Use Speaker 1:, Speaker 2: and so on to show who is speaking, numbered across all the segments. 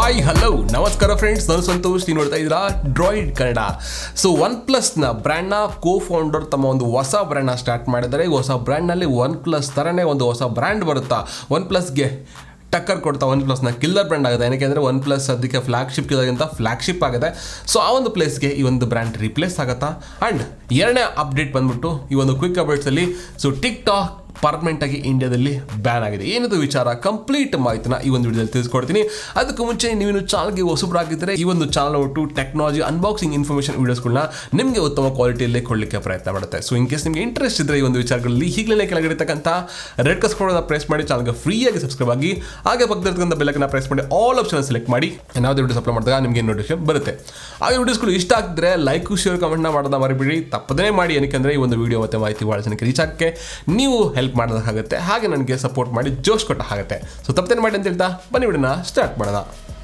Speaker 1: hi hello ನಮಸ್ಕಾರ friends ನಾನು ಸಂತೋಷ್ ನೀವು ನೋಡ್ತಾ ಇದ್ದೀರಾ ಡ್ರಾಯ್ಡ್ ಕನ್ನಡ ಸೊ ಒನ್ ಪ್ಲಸ್ನ ಬ್ರ್ಯಾಂಡ್ನ ಕೋ ಫೌಂಡರ್ ತಮ್ಮ ಒಂದು ಹೊಸ ಬ್ರ್ಯಾಂಡ್ನ ಸ್ಟಾರ್ಟ್ ಮಾಡಿದ್ದಾರೆ ಈ ಹೊಸ ಬ್ರ್ಯಾಂಡ್ನಲ್ಲಿ ಒನ್ ಪ್ಲಸ್ ಥರನೇ ಒಂದು ಹೊಸ ಬ್ರ್ಯಾಂಡ್ ಬರುತ್ತಾ ಒನ್ ಪ್ಲಸ್ಗೆ ಟಕ್ಕರ್ ಕೊಡ್ತಾ ಒನ್ ಪ್ಲಸ್ನ ಕಿಲ್ಲರ್ ಬ್ರ್ಯಾಂಡ್ ಆಗಿದೆ ಏನಕ್ಕೆ ಅಂದರೆ ಒನ್ ಪ್ಲಸ್ ಅದಕ್ಕೆ ಫ್ಲಾಗ್ಶಿಪ್ ಕಿಲ್ಲರ್ಗಿಂತ ಫ್ಲಾಗ್ಶಿಪ್ ಆಗಿದೆ ಸೊ ಆ ಒಂದು ಪ್ಲೇಸ್ಗೆ ಈ ಒಂದು ಬ್ರ್ಯಾಂಡ್ ರಿಪ್ಲೇಸ್ ಆಗುತ್ತಾ ಆ್ಯಂಡ್ ಎರಡನೇ ಅಪ್ಡೇಟ್ ಬಂದ್ಬಿಟ್ಟು ಈ ಒಂದು ಕ್ವಿಕ್ ಅಪ್ಡೇಟ್ಸಲ್ಲಿ ಸೊ ಟಿಕ್ ಟಾಕ್ ಪರ್ಮನೆಂಟ್ ಆಗಿ ಇಂಡಿಯಾದಲ್ಲಿ ಬ್ಯಾನ್ ಆಗಿದೆ ಏನದು ವಿಚಾರ ಕಂಪ್ಲೀಟ್ ಮಾಹಿತಿನ ಈ ಒಂದು ವಿಡಿಯೋದಲ್ಲಿ ತಿಳಿಸ್ಕೊಡ್ತೀನಿ ಅದಕ್ಕೂ ಮುಂಚೆ ನೀವು ಚಾನಲ್ಗೆ ಹೊಸಬರಾಗಿದ್ದರೆ ಈ ಒಂದು ಚಾನಲ್ ಒಟ್ಟು ಟೆಕ್ನಾಲಜಿ ಅನ್ಬಾಕ್ಸಿಂಗ್ ಇನ್ಫಾರ್ಮೇಷನ್ ವೀಡಿಯೋಸ್ಗಳನ್ನ ನಿಮಗೆ ಉತ್ತಮ ಕ್ವಾಲಿಟಿಯಲ್ಲಿ ಕೊಡಲಿಕ್ಕೆ ಪ್ರಯತ್ನ ಮಾಡುತ್ತೆ ಸೊ ಇನ್ ಕೇಸ್ ನಿಮಗೆ ಇಂಟ್ರೆಸ್ಟ್ ಇದ್ದರೆ ಈ ಒಂದು ವಿಚಾರಗಳಲ್ಲಿ ಈಗಲೇ ಕೆಳಗಿರ್ತಕ್ಕಂಥ ರೆಡ್ ಕಸ್ಕೊಳ್ಳೋದ ಪ್ರೆಸ್ ಮಾಡಿ ಚಾನಲ್ಗೆ ಫ್ರೀಯಾಗಿ ಸಬ್ಸ್ಕ್ರೈಬ್ ಆಗಿ ಹಾಗೆ ಪಕ್ಕದಲ್ಲಿರ್ತಕ್ಕಂಥ ಬೆಲ್ಲಕ್ಕನ್ನ ಪ್ರೆಸ್ ಮಾಡಿ ಆಲ್ ಆಪ್ಷನ್ ಸೆಲೆಕ್ಟ್ ಮಾಡಿ ಯಾವುದೇ ವಿಡಿಯೋಸ್ ಅಪ್ಲೋಡ್ ಮಾಡಿದಾಗ ನಿಮಗೆ ನೋಟಿಫಿಕೇಶನ್ ಬರುತ್ತೆ ಆ ವಿಡಿಯೋಸ್ಗಳು ಇಷ್ಟ ಆಗಿದ್ರೆ ಲೈಕ್ ಶೇರ್ ಕಮೆಂಟ್ನ ಮಾಡೋದ ಮರಿಬಿಡಿ ತಪ್ಪದೇ ಮಾಡಿ ಏನಕ್ಕೆ ಈ ಒಂದು ವಿಡಿಯೋ ಮತ್ತು ಮಾಹಿತಿ ಭಾಳ ಜನಕ್ಕೆ ರೀಚ್ ಆಗಕ್ಕೆ ನೀವು ಹೆಲ್ಪ್ ಮಾಡೋದಕ್ಕಾಗುತ್ತೆ ಹಾಗೆ ನನಗೆ ಸಪೋರ್ಟ್ ಮಾಡಿ ಜೋಶ್ ಕೊಟ್ಟ ಆಗುತ್ತೆ ಸೊ ತಪ್ಪದೇನು ಮಾಡಿ ಅಂತ ಹೇಳ್ತಾ ಬನ್ನಿ ವಿಡಿಯೋನ ಸ್ಟಾರ್ಟ್ ಮಾಡೋಣ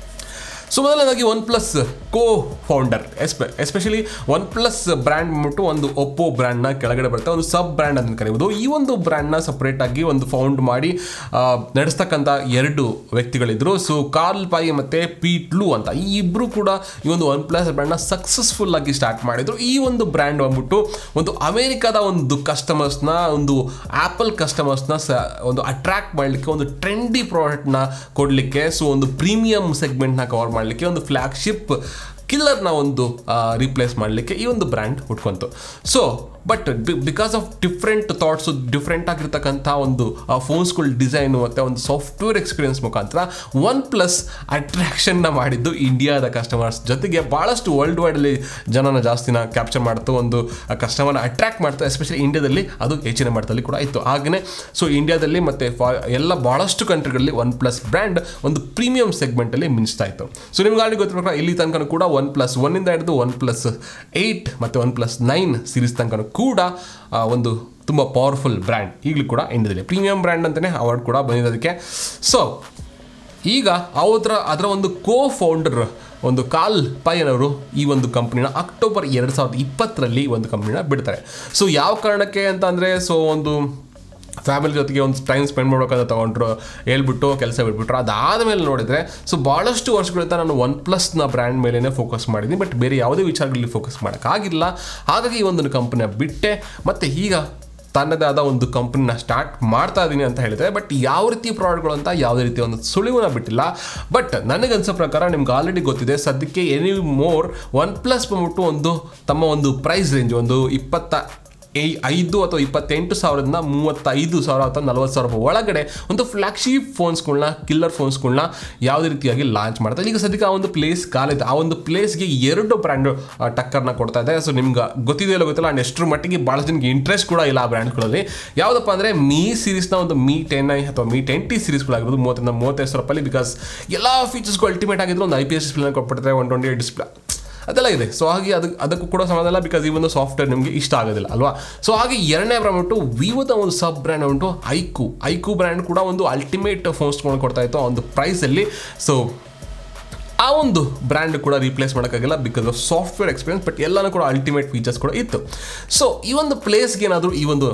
Speaker 1: ಸೊ ಮೊದಲನೇದಾಗಿ ಒನ್ ಪ್ಲಸ್ ಕೋ ಫೌಂಡರ್ ಎಸ್ಪೆ ಎಸ್ಪೆಷಲಿ ಒನ್ ಪ್ಲಸ್ ಬ್ರ್ಯಾಂಡ್ ಬಂದ್ಬಿಟ್ಟು ಒಂದು ಒಪ್ಪೋ ಬ್ರ್ಯಾಂಡ್ನ ಕೆಳಗಡೆ ಬರುತ್ತೆ ಒಂದು ಸಬ್ ಬ್ರ್ಯಾಂಡ್ ಅಂತ ಕರೀಬೋದು ಈ ಒಂದು ಬ್ರ್ಯಾಂಡ್ನ ಸಪ್ರೇಟಾಗಿ ಒಂದು ಫೌಂಡ್ ಮಾಡಿ ಆ, ನಡೆಸ್ತಕ್ಕಂಥ ಎರಡು ವ್ಯಕ್ತಿಗಳಿದ್ರು ಸೊ ಕಾರ್ಲ್ ಪೈ ಮತ್ತು ಪೀಟ್ಲು ಅಂತ ಈ ಇಬ್ಬರು ಕೂಡ ಈ ಒಂದು ಒನ್ ಪ್ಲಸ್ ಬ್ರ್ಯಾಂಡ್ನ ಸಕ್ಸಸ್ಫುಲ್ ಆಗಿ ಸ್ಟಾರ್ಟ್ ಮಾಡಿದ್ರು ಈ ಒಂದು ಬ್ರ್ಯಾಂಡ್ ಬಂದ್ಬಿಟ್ಟು ಒಂದು ಅಮೇರಿಕಾದ ಒಂದು ಕಸ್ಟಮರ್ಸ್ನ ಒಂದು ಆ್ಯಪಲ್ ಕಸ್ಟಮರ್ಸ್ನ ಸ ಒಂದು ಅಟ್ರಾಕ್ಟ್ ಮಾಡಲಿಕ್ಕೆ ಒಂದು ಟ್ರೆಂಡಿ ಪ್ರಾಡಕ್ಟ್ನ ಕೊಡಲಿಕ್ಕೆ ಸೊ ಒಂದು ಪ್ರೀಮಿಯಂ ಸೆಗ್ಮೆಂಟ್ನ ಕವರ್ ಮಾಡಲಿಕ್ಕೆ ಒಂದು ಫ್ಲ್ಯಾಗ್ಶಿಪ್ ಕಿಲ್ಲರ್ನ ಒಂದು ರೀಪ್ಲೇಸ್ ಮಾಡಲಿಕ್ಕೆ ಈ ಒಂದು ಬ್ರ್ಯಾಂಡ್ ಹುಟ್ಕೊಂತು so but because of different thoughts different ಆಗಿರ್ತಕ್ಕಂಥ ಒಂದು ಫೋನ್ಸ್ಗಳ ಡಿಸೈನು ಮತ್ತು ಒಂದು ಸಾಫ್ಟ್ವೇರ್ ಎಕ್ಸ್ಪೀರಿಯನ್ಸ್ ಮುಖಾಂತರ ಒನ್ ಪ್ಲಸ್ ಅಟ್ರಾಕ್ಷನ್ನ ಮಾಡಿದ್ದು ಇಂಡಿಯಾದ ಕಸ್ಟಮರ್ಸ್ ಜೊತೆಗೆ ಭಾಳಷ್ಟು ವರ್ಲ್ಡ್ ವೈಡಲ್ಲಿ ಜನನ ಜಾಸ್ತಿನ ಕ್ಯಾಪ್ಚರ್ ಮಾಡ್ತು ಒಂದು ಕಸ್ಟಮರ್ನ ಅಟ್ರಾಕ್ಟ್ ಮಾಡ್ತಾ ಎಸ್ಪೆಷಲಿ ಇಂಡಿಯಾದಲ್ಲಿ ಅದು ಹೆಚ್ಚಿನ ಮಟ್ಟದಲ್ಲಿ ಕೂಡ ಇತ್ತು ಹಾಗೆಯೇ ಸೊ ಇಂಡಿಯಾದಲ್ಲಿ ಮತ್ತು ಫಾ ಎಲ್ಲ ಭಾಳಷ್ಟು ಕಂಟ್ರಿಗಳಲ್ಲಿ ಒನ್ ಪ್ಲಸ್ ಬ್ರ್ಯಾಂಡ್ ಒಂದು ಪ್ರೀಮಿಯಂ ಸೆಗ್ಮೆಂಟಲ್ಲಿ ಮಿಂಚ್ತಾ ಇತ್ತು ಸೊ ನಿಮ್ಗೆ ಆಲ್ರೆಡಿ ಗೊತ್ತಿರೋ ಪ್ರಕಾರ ಇಲ್ಲಿ ತನಕ ಕೂಡ ಒನ್ ಪ್ಲಸ್ ಒನ್ನಿಂದ ಹಿಡಿದು ಒನ್ ಪ್ಲಸ್ ಏಯ್ಟ್ ಮತ್ತು ಒನ್ ಪ್ಲಸ್ ನೈನ್ ಸೀರೀಸ್ ತನಕ ಕೂಡ ಆ, ಒಂದು ತುಂಬ ಪವರ್ಫುಲ್ ಬ್ರ್ಯಾಂಡ್ ಈಗಲೂ ಕೂಡ ಇಂಡಿಯಾದಲ್ಲಿ ಪ್ರೀಮಿಯಂ ಬ್ರ್ಯಾಂಡ್ ಅಂತಲೇ ಅವಾರ್ಡ್ ಕೂಡ ಬಂದಿದೆ ಅದಕ್ಕೆ ಸೊ ಈಗ ಅವರ ಅದರ ಒಂದು ಕೋ ಫೌಂಡರ್ ಒಂದು ಕಾಲ್ ಪೈಯನವರು ಈ ಒಂದು ಕಂಪ್ನಿನ ಅಕ್ಟೋಬರ್ ಎರಡು ಸಾವಿರದ ಇಪ್ಪತ್ತರಲ್ಲಿ ಒಂದು ಕಂಪ್ನಿನ ಬಿಡ್ತಾರೆ ಸೊ ಯಾವ ಕಾರಣಕ್ಕೆ ಅಂತ ಅಂದರೆ ಸೊ ಒಂದು ಫ್ಯಾಮಿಲಿ ಜೊತೆಗೆ ಒಂದು ಟೈಮ್ ಸ್ಪೆಂಡ್ ಮಾಡ್ಬೇಕಂತ ತೊಗೊಂಡ್ರು ಹೇಳ್ಬಿಟ್ಟು ಕೆಲಸ ಬಿಟ್ಬಿಟ್ರು ಅದಾದಮೇಲೆ ನೋಡಿದರೆ ಸೊ ಭಾಳಷ್ಟು ವರ್ಷಗಳಿಂದ ನಾನು ಒನ್ ಪ್ಲಸ್ನ ಬ್ರ್ಯಾಂಡ್ ಮೇಲೇ ಫೋಕಸ್ ಮಾಡಿದ್ದೀನಿ ಬಟ್ ಬೇರೆ ಯಾವುದೇ ವಿಚಾರಗಳಲ್ಲಿ ಫೋಕಸ್ ಮಾಡೋಕ್ಕಾಗಿಲ್ಲ ಹಾಗಾಗಿ ಈ ಒಂದು ಕಂಪ್ನಿನ ಬಿಟ್ಟೆ ಮತ್ತು ಈಗ ತನ್ನದೇ ಆದ ಒಂದು ಕಂಪ್ನಿನ ಸ್ಟಾರ್ಟ್ ಮಾಡ್ತಾ ಇದ್ದೀನಿ ಅಂತ ಹೇಳಿದ್ರೆ ಬಟ್ ಯಾವ ರೀತಿ ಪ್ರಾಡಕ್ಟ್ಗಳು ಅಂತ ಯಾವುದೇ ರೀತಿ ಒಂದು ಸುಳಿವನ್ನ ಬಿಟ್ಟಿಲ್ಲ ಬಟ್ ನನಗನ್ಸೋ ಪ್ರಕಾರ ನಿಮ್ಗೆ ಆಲ್ರೆಡಿ ಗೊತ್ತಿದೆ ಸದ್ಯಕ್ಕೆ ಎನಿ ಮೋರ್ ಒನ್ ಪ್ಲಸ್ ಬಂದ್ಬಿಟ್ಟು ಒಂದು ತಮ್ಮ ಒಂದು ಪ್ರೈಸ್ ರೇಂಜ್ ಒಂದು ಇಪ್ಪತ್ತ ಐ ಐದು ಅಥವಾ ಇಪ್ಪತ್ತೆಂಟು ಸಾವಿರದಿಂದ ಮೂವತ್ತೈದು ಸಾವಿರ ಅಥವಾ ನಲವತ್ತು ಸಾವಿರ ರೂಪಾಯಿ ಒಳಗಡೆ ಒಂದು ಫ್ಲ್ಯಾಗ್ಶಿಪ್ ಫೋನ್ಸ್ಗಳನ್ನ ಕಿಲ್ಲರ್ ಫೋನ್ಸ್ಗಳನ್ನ ಯಾವುದೇ ರೀತಿಯಾಗಿ ಲಾಂಚ್ ಮಾಡ್ತಾರೆ ಈಗ ಸದ್ಯಕ್ಕೆ ಆ ಒಂದು ಪ್ಲೇಸ್ ಕಾಲಿದೆ ಆ ಒಂದು ಪ್ಲೇಸ್ಗೆ ಎರಡು ಬ್ರ್ಯಾಂಡ್ ಟಕ್ಕರ್ನ ಕೊಡ್ತಾ ಇದೆ ಸೊ ನಿಮ್ಗೆ ಗೊತ್ತಿದೆ ಇಲ್ಲ ಗೊತ್ತಿಲ್ಲ ಆ್ಯಂಡ್ ಎಷ್ಟರ ಮಟ್ಟಿಗೆ ಭಾಳ ಜನಕ್ಕೆ ಇಂಟ್ರೆಸ್ಟ್ ಕೂಡ ಇಲ್ಲ ಆ ಬ್ರ್ಯಾಂಡ್ಗಳಲ್ಲಿ ಯಾವುದಪ್ಪ ಅಂದರೆ ಮೀ ಸೀರೀಸ್ನ ಒಂದು ಮೀ ಟೆನ್ ಐ ಅಥವಾ ಮೀ ಟೆನ್ ಟಿ ಸೀರೀಸ್ಗಳಾಗಿರ್ಬೋದು ಮೂವತ್ತರಿಂದ ಮೂವತ್ತೈದು ಸಾವಿರ ರೂಪಾಯಿ ಬಿಕಾಸ್ ಎಲ್ಲ ಫೀಚರ್ಸ್ಗಳು ಅಲ್ಟಿಮೇಟ್ ಆಗಿದ್ರು ಒಂದು ಐ ಪಿ ಎಸ್ ಡಿಸ್ಪ್ಲೇನ ಕೊಟ್ಬಿಡ್ತಾರೆ ಒನ್ ಟ್ವೆಂಟಿ ಏಟ್ ಡಿಸ್ಪ್ಲೇ ಅದೆಲ್ಲ ಇದೆ ಸೊ ಹಾಗೆ ಅದು ಅದಕ್ಕೂ ಕೂಡ ಸಮಾನ ಇಲ್ಲ ಬಿಕಾಸ್ ಈ ಒಂದು ಸಾಫ್ಟ್ವೇರ್ ನಿಮಗೆ ಇಷ್ಟ ಆಗೋದಿಲ್ಲ ಅಲ್ವಾ ಸೊ ಹಾಗೆ ಎರಡನೇ ಬ್ರ್ಯಾಂಡ್ ಉಂಟು ವಿವೋದ ಒಂದು ಸಬ್ ಬ್ರ್ಯಾಂಡ್ ಉಂಟು ಐಕು ಐಕು ಬ್ರ್ಯಾಂಡ್ ಕೂಡ ಒಂದು ಅಲ್ಟಿಮೇಟ್ ಫೋನ್ಸ್ಕೊಂಡು ಕೊಡ್ತಾ ಇತ್ತು ಆ ಒಂದು ಪ್ರೈಸಲ್ಲಿ ಸೊ ಆ ಒಂದು ಬ್ರ್ಯಾಂಡ್ ಕೂಡ ರೀಪ್ಲೇಸ್ ಮಾಡೋಕ್ಕಾಗಿಲ್ಲ because of software experience but ಎಲ್ಲನೂ ಕೂಡ ಅಲ್ಟಿಮೇಟ್ ಫೀಚರ್ಸ್ ಕೂಡ ಇತ್ತು ಸೊ ಈ ಒಂದು ಪ್ಲೇಸ್ಗೆ ಏನಾದರೂ ಈ ಒಂದು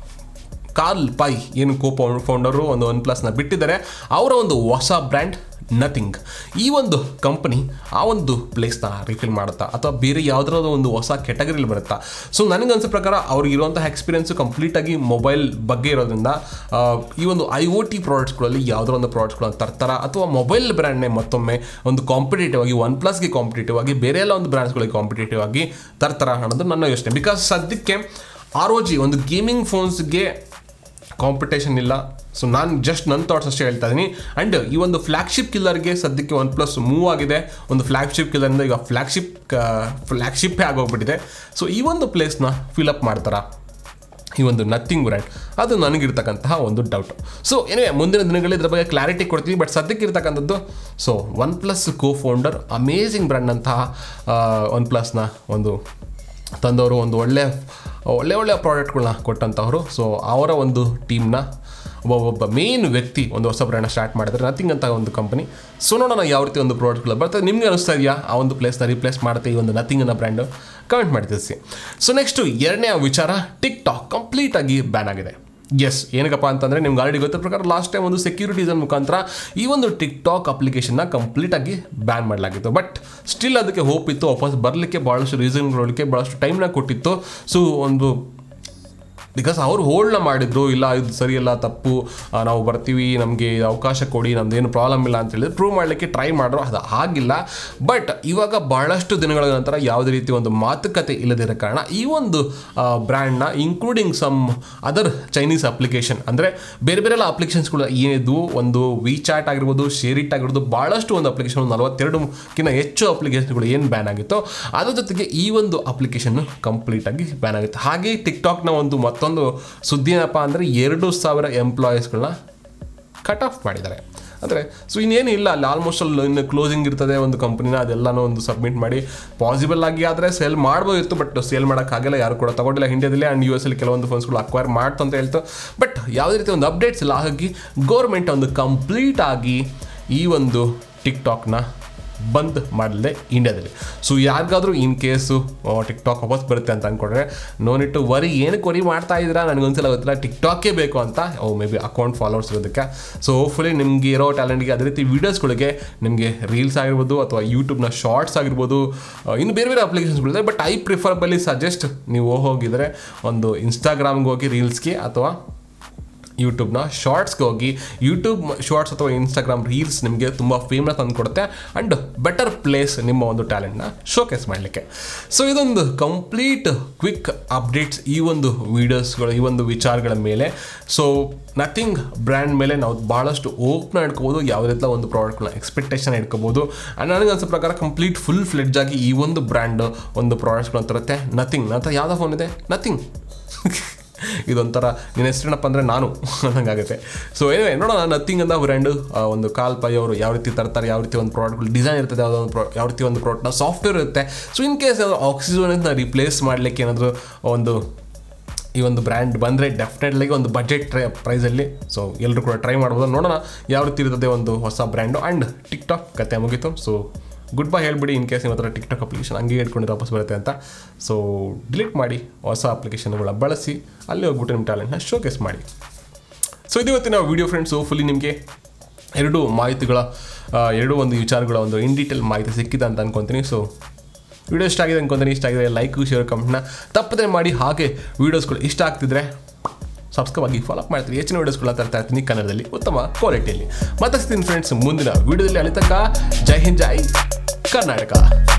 Speaker 1: ಕಾರ್ಲ್ ಪೈ ಏನು ಕೋ ಫೌಂಡರು ಒಂದು ಒನ್ ಪ್ಲಸ್ನ ಬಿಟ್ಟಿದ್ದಾರೆ ಅವರ ಒಂದು ಹೊಸ ಬ್ರ್ಯಾಂಡ್ ನಥಿಂಗ್ ಈ ಒಂದು ಕಂಪನಿ ಆ ಒಂದು ಪ್ಲೇಸ್ನ ರಿಫಿಲ್ ಮಾಡುತ್ತಾ ಅಥವಾ ಬೇರೆ ಯಾವುದಾದ್ರು ಒಂದು ಹೊಸ ಕೆಟಗರಿಲಿ ಬರುತ್ತಾ ಸೊ ನನಗನ್ಸೋ ಪ್ರಕಾರ ಅವ್ರಿಗಿರುವಂತಹ ಎಕ್ಸ್ಪೀರಿಯನ್ಸು ಕಂಪ್ಲೀಟಾಗಿ ಮೊಬೈಲ್ ಬಗ್ಗೆ ಇರೋದ್ರಿಂದ ಆ, ಈ ಒಂದು ಐ ಒ ಟಿ ಪ್ರಾಡಕ್ಟ್ಸ್ಗಳಲ್ಲಿ ಯಾವುದೋ ಒಂದು ಪ್ರಾಡಕ್ಟ್ಸ್ಗಳನ್ನ ತರ್ತಾರ ಅಥವಾ ಮೊಬೈಲ್ ಬ್ರ್ಯಾಂಡ್ನೇ ಮತ್ತೊಮ್ಮೆ ಒಂದು ಕಾಂಪಿಟೇಟಿವ್ ಆಗಿ ಒನ್ ಪ್ಲಸ್ಗೆ ಕಾಂಪಿಟೇಟಿವ್ ಆಗಿ ಬೇರೆ ಎಲ್ಲ ಒಂದು ಬ್ರ್ಯಾಂಡ್ಸ್ಗಳಿಗೆ ಕಾಂಪಿಟೇಟಿವ್ ಆಗಿ ತರ್ತಾರ ಅನ್ನೋದು ನನ್ನ ಯೋಚನೆ ಬಿಕಾಸ್ ಸದ್ಯಕ್ಕೆ ಆರ್ ಒ ಜಿ ಒಂದು ಗೇಮಿಂಗ್ ಫೋನ್ಸ್ಗೆ ಕಾಂಪಿಟೇಷನ್ ಇಲ್ಲ ಸೊ ನಾನು ಜಸ್ಟ್ ನನ್ನ ಥಾಟ್ಸ್ ಅಷ್ಟೇ ಹೇಳ್ತಾ ಇದ್ದೀನಿ ಆ್ಯಂಡ್ ಈ ಒಂದು ಫ್ಲ್ಯಾಗ್ಶಿಪ್ ಕಿಲ್ಲರ್ಗೆ ಸದ್ಯಕ್ಕೆ ಒನ್ ಪ್ಲಸ್ ಮೂವ್ ಆಗಿದೆ ಒಂದು ಫ್ಲ್ಯಾಗ್ಶಿಪ್ ಕಿಲ್ಲರಿಂದ ಈಗ ಫ್ಲ್ಯಾಗ್ಶಿಪ್ ಫ್ಲ್ಯಾಗ್ಶಿಪ್ಪೇ ಆಗೋಗ್ಬಿಟ್ಟಿದೆ ಸೊ ಈ ಒಂದು ಪ್ಲೇಸ್ನ ಫಿಲಪ್ ಮಾಡ್ತಾರಾ ಈ ಒಂದು ನಥಿಂಗ್ ಬ್ರ್ಯಾಂಡ್ ಅದು ನನಗಿರ್ತಕ್ಕಂತಹ ಒಂದು ಡೌಟ್ ಸೊ ಏನೇ ಮುಂದಿನ ದಿನಗಳಲ್ಲಿ ಇದ್ರ ಬಗ್ಗೆ ಕ್ಲಾರಿಟಿ ಕೊಡ್ತೀವಿ ಬಟ್ ಸದ್ಯಕ್ಕೆ ಇರ್ತಕ್ಕಂಥದ್ದು so one plus co founder amazing brand ಅಂತಹ ಒನ್ ಪ್ಲಸ್ನ ಒಂದು ತಂದವರು ಒಂದು ಒಳ್ಳೆ ಒಳ್ಳೆ ಒಳ್ಳೆ ಪ್ರಾಡಕ್ಟ್ಗಳನ್ನ ಕೊಟ್ಟಂಥವ್ರು ಸೊ ಅವರ ಒಂದು ಟೀಮ್ನ ಒಬ್ಬ ಒಬ್ಬ ಮೇನ್ ವ್ಯಕ್ತಿ ಒಂದು ಹೊಸ ಬ್ರ್ಯಾಂಡ್ನ ಸ್ಟಾರ್ಟ್ ಮಾಡಿದ್ರೆ ನಥಿಂಗ್ ಅಂತ ಒಂದು ಕಂಪನಿ ಸೊ ನೋಡೋಣ ಯಾವ ರೀತಿ ಒಂದು ಪ್ರಾಡಕ್ಟ್ಗಳು ಬರ್ತದೆ ನಿಮಗೆ ಅನಿಸ್ತಾ ಇದೆಯಾ ಆ ಒಂದು ಪ್ಲೇಸ್ನ ರಿಪ್ಲೇಸ್ ಮಾಡುತ್ತೆ ಈ ಒಂದು ನಥಿಂಗ್ ಅನ್ನೋ ಬ್ರ್ಯಾಂಡು ಕಮೆಂಟ್ ಮಾಡಿ ತಿಳಿಸಿ ಸೊ ನೆಕ್ಸ್ಟು ಎರಡನೇ ವಿಚಾರ ಟಿಕ್ ಟಾಕ್ ಕಂಪ್ಲೀಟಾಗಿ ಬ್ಯಾನ್ ಆಗಿದೆ ಎಸ್ ಏನಕ್ಕಪ್ಪ ಅಂತಂದರೆ ನಿಮ್ಗೆ ಆಲ್ರೆಡಿ ಗೊತ್ತಿರೋ ಪ್ರಕಾರ ಲಾಸ್ಟ್ ಟೈಮ್ ಒಂದು ಸೆಕ್ಯೂರಿಟಿ ರೀಸನ್ ಮುಖಾಂತರ ಈ ಒಂದು ಟಿಕ್ ಟಾಕ್ ಅಪ್ಲಿಕೇಶನ್ನ ಕಂಪ್ಲೀಟಾಗಿ ಬ್ಯಾನ್ ಮಾಡಲಾಗಿತ್ತು ಬಟ್ ಸ್ಟಿಲ್ ಅದಕ್ಕೆ ಹೋಪ್ ಇತ್ತು ವಾಪಸ್ ಬರಲಿಕ್ಕೆ ಭಾಳಷ್ಟು ರೀಸನ್ಗಳಿಗೆ ಭಾಳಷ್ಟು ಟೈಮ್ನ ಕೊಟ್ಟಿತ್ತು ಸೊ ಒಂದು ಬಿಕಾಸ್ ಅವ್ರು ಹೋಲ್ಡ್ನ ಮಾಡಿದ್ರು ಇಲ್ಲ ಇದು ಸರಿಯಲ್ಲ ತಪ್ಪು ಆ, ನಾವು ಬರ್ತೀವಿ ನಮಗೆ ಅವಕಾಶ ಕೊಡಿ ನಮ್ದೇನು ಪ್ರಾಬ್ಲಮ್ ಇಲ್ಲ ಅಂತ ಹೇಳಿದ್ರೆ ಪ್ರೂವ್ ಮಾಡಲಿಕ್ಕೆ ಟ್ರೈ ಮಾಡಿದ್ರು ಅದು ಆಗಿಲ್ಲ ಬಟ್ ಇವಾಗ ಬಹಳಷ್ಟು ದಿನಗಳ ನಂತರ ಯಾವುದೇ ರೀತಿ ಒಂದು ಮಾತುಕತೆ ಇಲ್ಲದಿರೋ ಕಾರಣ ಈ ಒಂದು ಬ್ರ್ಯಾಂಡ್ನ including some other Chinese application ಅಂದರೆ ಬೇರೆ ಬೇರೆ ಎಲ್ಲ ಅಪ್ಲಿಕೇಶನ್ಸ್ಗಳು ಏನಿದ್ವು ಒಂದು ವಿ ಚಾಟ್ ಆಗಿರ್ಬೋದು ಶೇರಿಟ್ ಆಗಿರ್ಬೋದು ಭಾಳಷ್ಟು ಒಂದು ಅಪ್ಲಿಕೇಶನ್ ನಲವತ್ತೆರಡುಕ್ಕಿಂತ ಹೆಚ್ಚು ಅಪ್ಲಿಕೇಶನ್ಗಳು ಏನು ಬ್ಯಾನ್ ಆಗಿತ್ತು ಅದ್ರ ಜೊತೆಗೆ ಈ ಒಂದು ಅಪ್ಲಿಕೇಶನ್ ಕಂಪ್ಲೀಟಾಗಿ ಬ್ಯಾನ್ ಆಗುತ್ತೆ ಹಾಗೆ ಟಿಕ್ಟಾಕ್ನ ಒಂದು ಮತ್ತೊಂದು ಸುದ್ದಿ ಏನಪ್ಪ ಅಂದರೆ ಎರಡು ಸಾವಿರ ಎಂಪ್ಲಾಯೀಸ್ಗಳನ್ನ ಕಟ್ ಆಫ್ ಮಾಡಿದ್ದಾರೆ ಅಂದರೆ ಸೊ ಇನ್ನೇನು ಇಲ್ಲ ಅಲ್ಲಿ ಆಲ್ಮೋಸ್ಟ್ ಅಲ್ಲಿ ಇನ್ನು ಕ್ಲೋಸಿಂಗ್ ಇರ್ತದೆ ಒಂದು ಕಂಪ್ನಿನ ಅದೆಲ್ಲನೂ ಒಂದು ಸಬ್ಮಿಟ್ ಮಾಡಿ ಪಾಸಿಬಲ್ ಆಗಿ ಆದರೆ ಸೇಲ್ ಮಾಡ್ಬೋದಿತ್ತು ಬಟ್ ಸೇಲ್ ಮಾಡೋಕ್ಕಾಗಲ್ಲ ಯಾರು ಕೂಡ ತಗೊಂಡಿಲ್ಲ ಇಂಡಿಯಾದಲ್ಲಿ ಆ್ಯಂಡ್ ಯು ಎಸ್ ಅಲ್ಲಿ ಕೆಲವೊಂದು ಫಂಡ್ಸ್ಗಳು ಅಕ್ವೈರ್ ಮಾಡ್ತು ಅಂತ ಹೇಳ್ತು ಬಟ್ ಯಾವುದೇ ರೀತಿ ಒಂದು ಅಪ್ಡೇಟ್ಸ್ ಇಲ್ಲ ಹಾಗಾಗಿ ಗೌರ್ಮೆಂಟ್ ಒಂದು ಕಂಪ್ಲೀಟ್ ಆಗಿ ಈ ಒಂದು ಟಿಕ್ ಟಾಕ್ನ ಬಂದ್ ಮಾಡಲಿದೆ ಇಂಡಿಯಾದಲ್ಲಿ ಸೊ ಯಾರಿಗಾದ್ರೂ ಇನ್ ಕೇಸು ಟಿಕ್ ಟಾಕ್ ವಾಪಸ್ ಬರುತ್ತೆ ಅಂತ ಅಂದ್ಕೊಂಡ್ರೆ ನೋನಿಟ್ಟು ವರಿ ಏನಕ್ಕೆ ವರಿ ಮಾಡ್ತಾ ಇದ್ದೀರಾ ನನಗೊಂದ್ಸಲ ಗೊತ್ತಿಲ್ಲ ಟಿಕ್ ಟಾಕೇ ಬೇಕು ಅಂತ oh maybe account followers ಇರೋದಕ್ಕೆ ಸೊ ಹೋಪ್ಫುಲಿ ನಿಮಗೆ ಇರೋ ಟ್ಯಾಲೆಂಟ್ಗೆ ಅದೇ ರೀತಿ ವೀಡಿಯೋಸ್ಗಳಿಗೆ ನಿಮಗೆ ರೀಲ್ಸ್ ಆಗಿರ್ಬೋದು ಅಥವಾ ಯೂಟ್ಯೂಬ್ನ ಶಾರ್ಟ್ಸ್ ಆಗಿರ್ಬೋದು ಆ, ಇನ್ನು ಬೇರೆ ಬೇರೆ ಅಪ್ಲಿಕೇಶನ್ಸ್ಗಳಿದೆ ಬಟ್ ಐ ಪ್ರಿಫರಬಲಿ ಸಜೆಸ್ಟ್ ನೀವು ಹೋಗಿದ್ರೆ ಒಂದು ಇನ್ಸ್ಟಾಗ್ರಾಮ್ಗೆ ಹೋಗಿ ರೀಲ್ಸ್ಗೆ ಅಥವಾ ಯೂಟ್ಯೂಬ್ನ ಶಾರ್ಟ್ಸ್ಗೆ ಹೋಗಿ ಯೂಟ್ಯೂಬ್ ಶಾರ್ಟ್ಸ್ ಅಥವಾ ಇನ್ಸ್ಟಾಗ್ರಾಮ್ ರೀಲ್ಸ್ ನಿಮಗೆ ತುಂಬ ಫೇಮಸ್ ತಂದುಕೊಡುತ್ತೆ ಆ್ಯಂಡ್ ಬೆಟರ್ ಪ್ಲೇಸ್ ನಿಮ್ಮ ಒಂದು ಟ್ಯಾಲೆಂಟ್ನ ಶೋಕೇಸ್ ಮಾಡಲಿಕ್ಕೆ ಸೊ ಇದೊಂದು ಕಂಪ್ಲೀಟ್ ಕ್ವಿಕ್ ಅಪ್ಡೇಟ್ಸ್ ಈ ಒಂದು ವೀಡಿಯೋಸ್ಗಳು ಈ ಒಂದು ವಿಚಾರಗಳ ಮೇಲೆ ಸೊ ನಥಿಂಗ್ ಬ್ರ್ಯಾಂಡ್ ಮೇಲೆ ನಾವು ಭಾಳಷ್ಟು ಓಪ್ನ ಇಟ್ಕೋಬೋದು ಯಾವುದೇ ರೀತಿಯ ಒಂದು ಪ್ರಾಡಕ್ಟ್ನ ಎಕ್ಸ್ಪೆಕ್ಟೇಷನ್ ಇಟ್ಕೋಬೋದು ಆ್ಯಂಡ್ ನನಗೆ ಅನ್ಸೋ ಪ್ರಕಾರ ಕಂಪ್ಲೀಟ್ ಫುಲ್ ಫ್ಲೆಡ್ಜ್ ಆಗಿ ಈ ಒಂದು ಬ್ರ್ಯಾಂಡ್ ಒಂದು ಪ್ರಾಡಕ್ಟ್ಸ್ಗಳನ್ನ ತರುತ್ತೆ ನಥಿಂಗ್ ನಂತರ ಯಾವುದೋ ಫೋನ್ ಇದೆ ನಥಿಂಗ್ ಇದೊಂಥರ ನಿನ್ನ ಹೆಸರೇನಪ್ಪ ಅಂದರೆ ನಾನು ಅನ್ನಂಗಾಗುತ್ತೆ ಸೊ ಏನೇ ನೋಡೋಣ ನಥಿಂಗ್ ಅಂತ ಬ್ರ್ಯಾಂಡು ಒಂದು ಕಾಲ್ ಪೈ ಅವರು ಯಾವ ರೀತಿ ತರ್ತಾರೆ ಯಾವ ರೀತಿ ಒಂದು ಪ್ರಾಡಕ್ಟ್ಗಳು ಡಿಸೈನ್ ಇರ್ತದೆ ಯಾವುದೋ ಒಂದು ಪ್ರಾ ಯಾವ ರೀತಿ ಒಂದು ಪ್ರಾಡಕ್ಟ್ನ ಸಾಫ್ಟ್ವೇರ್ ಇರುತ್ತೆ ಸೊ ಇನ್ ಕೇಸ್ ಯಾವುದು ಆಕ್ಸಿಜನ್ ರಿಪ್ಲೇಸ್ ಮಾಡಲಿಕ್ಕೆ ಏನಾದರೂ ಒಂದು ಈ ಒಂದು ಬ್ರ್ಯಾಂಡ್ ಬಂದರೆ ಡೆಫಿನೆಟ್ಲಾಗಿ ಒಂದು ಬಜೆಟ್ ಟ್ರೈ ಪ್ರೈಸಲ್ಲಿ ಸೊ ಎಲ್ಲರೂ ಕೂಡ ಟ್ರೈ ಮಾಡ್ಬೋದು ನೋಡೋಣ ಯಾವ ರೀತಿ ಇರ್ತದೆ ಒಂದು ಹೊಸ ಬ್ರ್ಯಾಂಡು ಆ್ಯಂಡ್ ಟಿಕ್ ಟಾಕ್ ಕತೆ ಮುಗೀತು ಸೊ ಗುಡ್ ಬೈ ಹೇಳ್ಬಿಡಿ ಇನ್ ಕೇಸ್ ನಿಮ್ಮ ಹತ್ರ ಟಿಕ್ ಟಾಕ್ ಅಪ್ಲಿಕೇಶನ್ ಹಂಗೆ ಇಟ್ಕೊಂಡಿದ್ದು ವಾಪಸ್ ಬರುತ್ತೆ ಅಂತ ಸೊ ಡಿಲೀಟ್ ಮಾಡಿ ಹೊಸ ಅಪ್ಲಿಕೇಶನ್ಗಳ ಬಳಸಿ ಅಲ್ಲಿ ಹೋಗ್ಬಿಟ್ಟು ನಿಮ್ಮ ಟ್ಯಾಲೆಂಟ್ನ ಶೋಕೇಸ್ ಮಾಡಿ ಸೊ ಇದು ಇವತ್ತಿನ ವಿಡಿಯೋ ಫ್ರೆಂಡ್ಸ್ ಫುಲ್ಲಿ ನಿಮಗೆ ಎರಡು ಮಾಹಿತಿಗಳ ಆ, ಎರಡು ಒಂದು ವಿಚಾರಗಳ ಒಂದು ಇನ್ ಡೀಟೇಲ್ ಮಾಹಿತಿ ಸಿಕ್ಕಿದೆ ಅಂತ ಅನ್ಕೊತೀನಿ ಸೊ ವಿಡಿಯೋ ಇಷ್ಟ ಆಗಿದೆ ಅನ್ಕೊಂತೀನಿ ಇಷ್ಟ ಆಗಿದೆ ಲೈಕ್ ಶೇರ್ ಕಮೆಂಟ್ನ ತಪ್ಪದೆ ಮಾಡಿ ಹಾಗೆ ವೀಡಿಯೋಸ್ಗಳು ಇಷ್ಟ ಆಗ್ತಿದ್ರೆ ಸಬ್ಸ್ಕ್ರೈಬ್ ಆಗಿ ಫಾಲೋ ಮಾಡ್ತೀನಿ ಹೆಚ್ಚಿನ ವೀಡಿಯೋಸ್ಗಳನ್ನ ತರ್ತಾ ಇರ್ತೀನಿ ಕನ್ನಡದಲ್ಲಿ ಉತ್ತಮ ಕ್ವಾಲಿಟಿಯಲ್ಲಿ ಮತ್ತೆ ಸಿಗ್ತೀನಿ ಫ್ರೆಂಡ್ಸ್ ಮುಂದಿನ ವಿಡಿಯೋದಲ್ಲಿ ಅಲ್ಲಿ ತನಕ ಜೈ ಹಿಂದ್ ಜೈ ಕರ್ನಾಟಕ